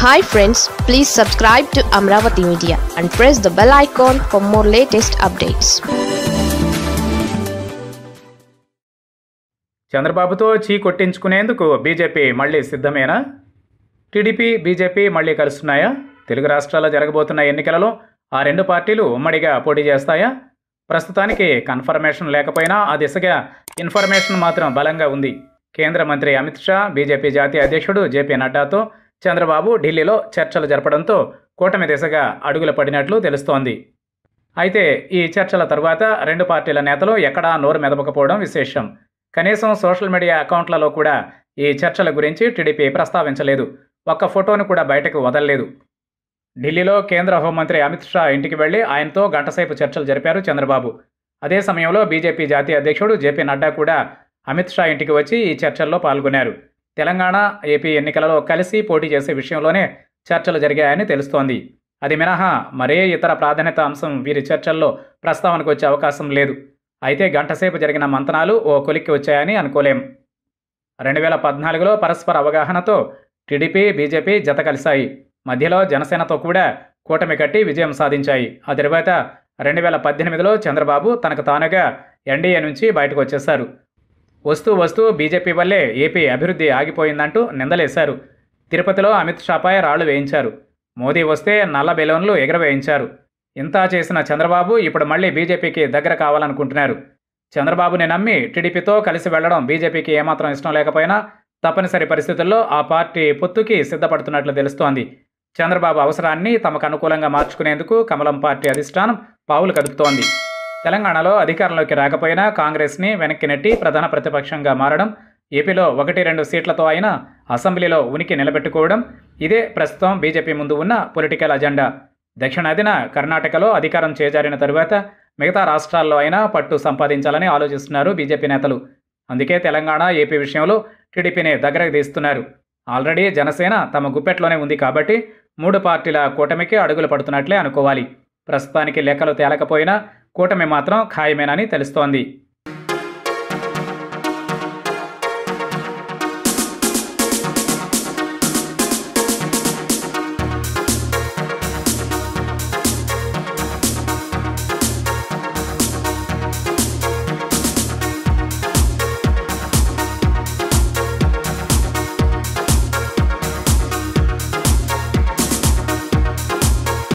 hi friends please subscribe to Amaravati media and press the bell icon for more latest updates చంద్రబాబుతో చీ కొట్టించుకునేందుకు BJP మళ్ళీ సిద్ధమేనా TDP BJP మళ్ళీ కలుస్తున్నాయా తెలుగు రాష్ట్రాల్లో జరగబోతున్న ఎన్నికలలో ఆ రెండు పార్టీలు ఉమ్మడిగా పోటీ చేస్తాయా ప్రస్తుతానికి కన్ఫర్మేషన్ లేకపోయినా ఆ దిశగా ఇన్ఫర్మేషన్ మాత్రం బలంగా ఉంది కేంద్ర మంత్రి అమిత్ షా బీజేపీ జాతీయ అధ్యక్షుడు జేపీ నడ్డాతో చంద్రబాబు ఢిల్లీలో చర్చలు జరపడంతో కూటమి దిశగా అడుగులు పడినట్లు తెలుస్తోంది అయితే ఈ చర్చల తరువాత రెండు పార్టీల నేతలు ఎక్కడా నోరు మెదపకపోవడం విశేషం కనీసం సోషల్ మీడియా అకౌంట్లలో కూడా ఈ చర్చల గురించి టీడీపీ ప్రస్తావించలేదు ఒక్క ఫోటోను కూడా బయటకు వదలలేదు ఢిల్లీలో కేంద్ర హోంమంత్రి అమిత్ షా ఇంటికి వెళ్లి ఆయనతో గంటసేపు చర్చలు జరిపారు చంద్రబాబు అదే సమయంలో బీజేపీ జాతీయ అధ్యక్షుడు జేపీ నడ్డా కూడా అమిత్ షా ఇంటికి వచ్చి ఈ చర్చల్లో పాల్గొన్నారు తెలంగాణ ఏపీ ఎన్నికలలో కలిసి పోటీ చేసే విషయంలోనే చర్చలు జరిగాయని తెలుస్తోంది అది మినహా మరే ఇతర ప్రాధాన్యత అంశం వీరి చర్చల్లో ప్రస్తావనకు వచ్చే అవకాశం లేదు అయితే గంటసేపు జరిగిన మంతనాలు ఓ కొలిక్కి వచ్చాయని అనుకోలేం రెండు వేల పద్నాలుగులో పరస్పర అవగాహనతో టీడీపీ బీజేపీ జత కలిశాయి మధ్యలో జనసేనతో కూడా కూటమి కట్టి విజయం సాధించాయి ఆ తర్వాత రెండు వేల పద్దెనిమిదిలో చంద్రబాబు తనకు తానుగా ఎన్డీఏ నుంచి బయటకు వచ్చేశారు వస్తూ వస్తూ బీజేపీ వల్లే ఏపీ అభివృద్ధి ఆగిపోయిందంటూ నిందలేశారు తిరుపతిలో అమిత్ షాపై రాళ్లు వేయించారు మోదీ వస్తే నల్ల బెలూన్లు ఎగరవేయించారు ఇంత చేసిన చంద్రబాబు ఇప్పుడు మళ్ళీ బీజేపీకి దగ్గర కావాలనుకుంటున్నారు చంద్రబాబుని నమ్మి టీడీపీతో కలిసి వెళ్లడం బీజేపీకి ఏమాత్రం ఇష్టం లేకపోయినా తప్పనిసరి పరిస్థితుల్లో ఆ పార్టీ పొత్తుకి సిద్ధపడుతున్నట్లు తెలుస్తోంది చంద్రబాబు అవసరాన్ని తమకు అనుకూలంగా మార్చుకునేందుకు కమలం పార్టీ అధిష్టానం పావులు కదుపుతోంది తెలంగాణలో అధికారంలోకి రాకపోయినా కాంగ్రెస్ని వెనక్కి నెట్టి ప్రధాన ప్రతిపక్షంగా మారడం ఏపీలో ఒకటి రెండు సీట్లతో అయినా అసెంబ్లీలో ఉనికి నిలబెట్టుకోవడం ఇదే ప్రస్తుతం బీజేపీ ముందు ఉన్న పొలిటికల్ అజెండా దక్షిణాదిన కర్ణాటకలో అధికారం చేజారిన తరువాత మిగతా రాష్ట్రాల్లో అయినా పట్టు సంపాదించాలని ఆలోచిస్తున్నారు బీజేపీ నేతలు అందుకే తెలంగాణ ఏపీ విషయంలో టీడీపీని దగ్గరకు తీస్తున్నారు ఆల్రెడీ జనసేన తమ గుప్పెట్లోనే ఉంది కాబట్టి మూడు పార్టీల కూటమికి అడుగులు పడుతున్నట్లే అనుకోవాలి ప్రస్తుతానికి లెక్కలు తేలకపోయినా కూటమి మాత్రం ఖాయమేనని తెలుస్తోంది